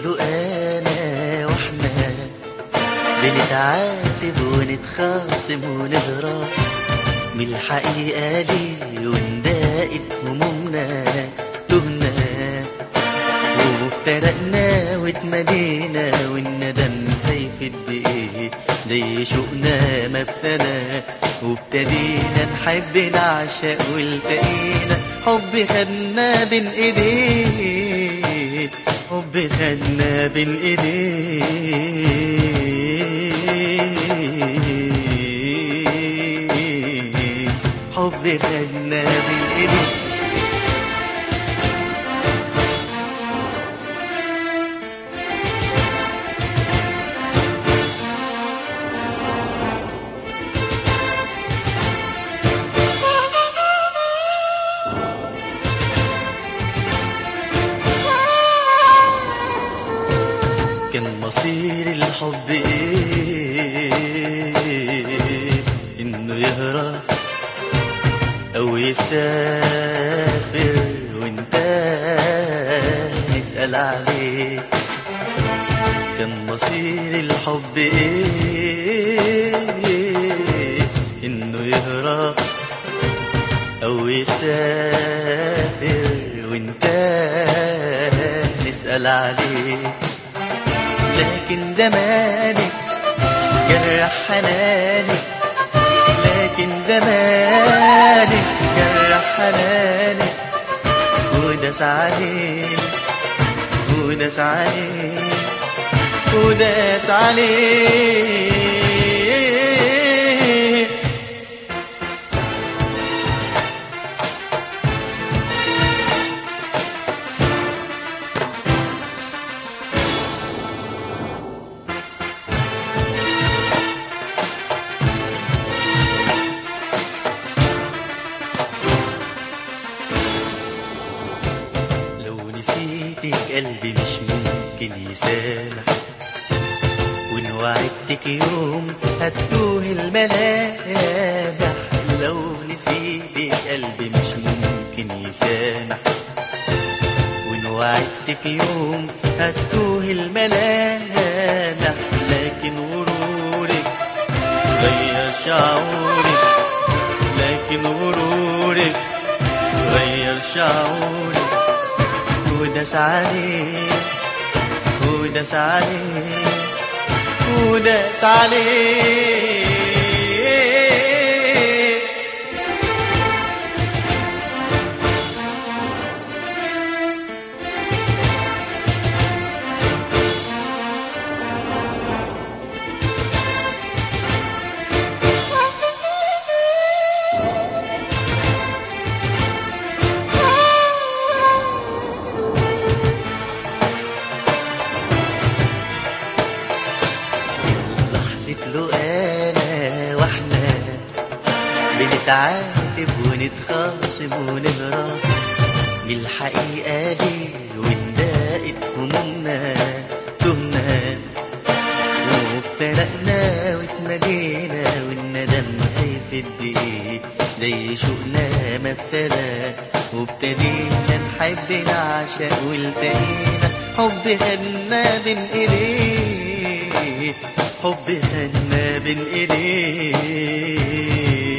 له انا واحنا بنتعاتب ونتخاصم ونهرب من الحقيقة دي ونداقب همومنا تهنا وافترقنا واتمدينا والندم هيفيد بايه زي شوقنا ما ابتدى وابتدينا نحب نعشق والتقينا حب خدنا بين ايديه حب خدنا بين ايديه حب خدنا بين ايديه كان مصير الحب ايه انه يهرب او يسافر وانت نسأل عليه كان مصير الحب ايه انه يهرب او يسافر وانت نسأل عليه لكن زمانك جرح حنانك لكن زمانك جرح حنانك وداس عليك وداس عليك وداس عليك لو نسيتك قلبي مش ممكن يسامح وان وعدتك يوم هتوه الملامح لو نسيتك قلبي مش ممكن يسامح وان وعدتك يوم هتوه الملامح لكن غرورك غير شعورك لكن غرورك غير شعوري وداس عليه وداس عليه وداس عليه لحظة له أنا وإحنا بنتعاتب ونتخاصم ونهرب من الحقيقة دي ونداقب همومنا تهنا وافترقنا واتمدينا والندم هيفيد ايه زي شوقنا ما ابتدى وابتدينا نحب نعشق والتقينا حب خدنا بين ايديه حب خدنا بين ايديه